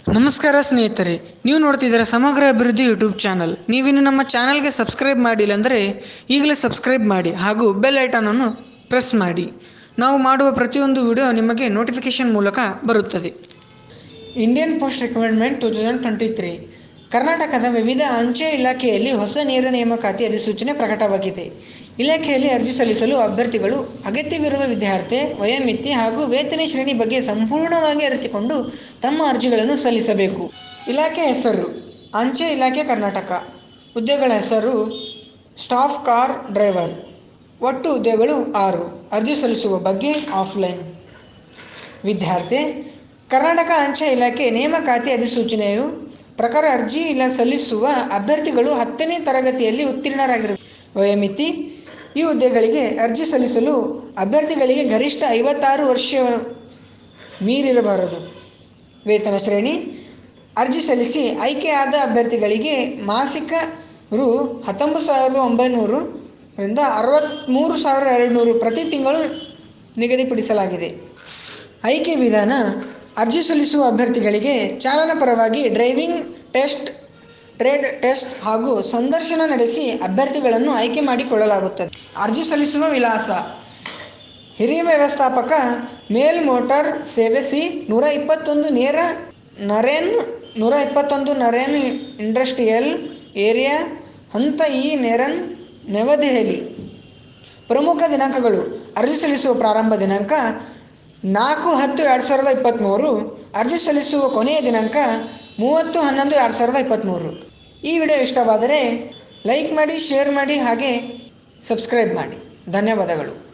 ನಮಸ್ಕಾರ ಸ್ನೇಹಿತರೆ ನೀವು ನೋಡ್ತಿದ್ದೀರಾ ಸಮಗ್ರ ಅಭಿವೃದ್ಧಿ ಯೂಟ್ಯೂಬ್ ಚಾನಲ್ ನೀವಿನ್ನು ನಮ್ಮ ಚಾನಲ್ಗೆ ಸಬ್ಸ್ಕ್ರೈಬ್ ಮಾಡಿಲ್ಲ ಅಂದರೆ ಈಗಲೇ ಸಬ್ಸ್ಕ್ರೈಬ್ ಮಾಡಿ ಹಾಗೂ ಬೆಲ್ ಐಟನನ್ನು ಪ್ರೆಸ್ ಮಾಡಿ ನಾವು ಮಾಡುವ ಪ್ರತಿಯೊಂದು ವಿಡಿಯೋ ನಿಮಗೆ ನೋಟಿಫಿಕೇಶನ್ ಮೂಲಕ ಬರುತ್ತದೆ Indian post requirement two thousand twenty three ಕರ್ನಾಟಕದ ವಿವಿಧ ಅಂಚೆ ಇಲಾಖೆಯಲ್ಲಿ ಹೊಸ ನೇರ ನೇಮಕಾತಿ ಅಧಿಸೂಚನೆ ಪ್ರಕಟವಾಗಿದೆ ಇಲಾಖೆಯಲ್ಲಿ ಅರ್ಜಿ ಸಲ್ಲಿಸಲು ಅಭ್ಯರ್ಥಿಗಳು ಅಗತ್ಯವಿರುವ ವಿದ್ಯಾರ್ಥಿ ವಯೋಮಿತಿ ಹಾಗೂ ವೇತನ ಶ್ರೇಣಿ ಬಗ್ಗೆ ಸಂಪೂರ್ಣವಾಗಿ ಅರಿತುಕೊಂಡು ತಮ್ಮ ಅರ್ಜಿಗಳನ್ನು ಸಲ್ಲಿಸಬೇಕು ಇಲಾಖೆ ಹೆಸರು ಅಂಚೆ ಇಲಾಖೆ ಕರ್ನಾಟಕ ಹುದ್ದೆಗಳ ಹೆಸರು ಸ್ಟಾಫ್ ಕಾರ್ ಡ್ರೈವರ್ ಒಟ್ಟು ಹುದ್ದೆಗಳು ಆರು ಅರ್ಜಿ ಸಲ್ಲಿಸುವ ಬಗ್ಗೆ ಆಫ್ಲೈನ್ ವಿದ್ಯಾರ್ಥಿ ಕರ್ನಾಟಕ ಅಂಚೆ ಇಲಾಖೆ ನೇಮಕಾತಿ ಅಧಿಸೂಚನೆಯು ಪ್ರಕಾರ ಅರ್ಜಿ ಇಲ್ಲ ಸಲ್ಲಿಸುವ ಅಭ್ಯರ್ಥಿಗಳು ಹತ್ತನೇ ತರಗತಿಯಲ್ಲಿ ಉತ್ತೀರ್ಣರಾಗಿರಬೇಕು ವಯೋಮಿತಿ ಈ ಹುದ್ದೆಗಳಿಗೆ ಅರ್ಜಿ ಸಲ್ಲಿಸಲು ಅಭ್ಯರ್ಥಿಗಳಿಗೆ ಗರಿಷ್ಠ ಐವತ್ತಾರು ವರ್ಷ ಮೀರಿರಬಾರದು ವೇತನ ಶ್ರೇಣಿ ಅರ್ಜಿ ಸಲ್ಲಿಸಿ ಆಯ್ಕೆಯಾದ ಅಭ್ಯರ್ಥಿಗಳಿಗೆ ಮಾಸಿಕ ರು ಹತ್ತೊಂಬತ್ತು ಸಾವಿರದ ಒಂಬೈನೂರರಿಂದ ಅರವತ್ತ್ಮೂರು ಸಾವಿರದ ಎರಡು ನೂರು ಪ್ರತಿ ತಿಂಗಳು ನಿಗದಿಪಡಿಸಲಾಗಿದೆ ಆಯ್ಕೆ ವಿಧಾನ ಅರ್ಜಿ ಸಲ್ಲಿಸುವ ಅಭ್ಯರ್ಥಿಗಳಿಗೆ ಚಾಲನಾ ಪರವಾಗಿ ಡ್ರೈವಿಂಗ್ ಟೆಸ್ಟ್ ಟ್ರೇಡ್ ಟೆಸ್ಟ್ ಹಾಗೂ ಸಂದರ್ಶನ ನಡೆಸಿ ಅಭ್ಯರ್ಥಿಗಳನ್ನು ಆಯ್ಕೆ ಮಾಡಿಕೊಳ್ಳಲಾಗುತ್ತದೆ ಅರ್ಜಿ ಸಲ್ಲಿಸುವ ವಿಳಾಸ ಹಿರಿಯ ವ್ಯವಸ್ಥಾಪಕ ಮೇಲ್ ಮೋಟಾರ್ ಸೇವೆ ಸಿ ನೂರ ಇಪ್ಪತ್ತೊಂದು ನೇರ ನರೇನ್ ನೂರ ಇಪ್ಪತ್ತೊಂದು ನರೇನ್ ಇಂಡಸ್ಟ್ರಿಯಲ್ ಏರಿಯಾ ಹಂತ ಇ ನೆರನ್ ನವದೆಹಲಿ ಪ್ರಮುಖ ದಿನಾಂಕಗಳು ಅರ್ಜಿ ಸಲ್ಲಿಸುವ ಪ್ರಾರಂಭ ದಿನಾಂಕ ನಾಲ್ಕು ಹತ್ತು ಎರಡು ಸಾವಿರದ ಇಪ್ಪತ್ತ್ಮೂರು ಅರ್ಜಿ ಸಲ್ಲಿಸುವ ಕೊನೆಯ ದಿನಾಂಕ ಮೂವತ್ತು ಹನ್ನೊಂದು ಎರಡು ಸಾವಿರದ ಇಪ್ಪತ್ತ್ಮೂರು ಈ ವಿಡಿಯೋ ಇಷ್ಟವಾದರೆ ಲೈಕ್ ಮಾಡಿ ಶೇರ್ ಮಾಡಿ ಹಾಗೆ ಸಬ್ಸ್ಕ್ರೈಬ್ ಮಾಡಿ ಧನ್ಯವಾದಗಳು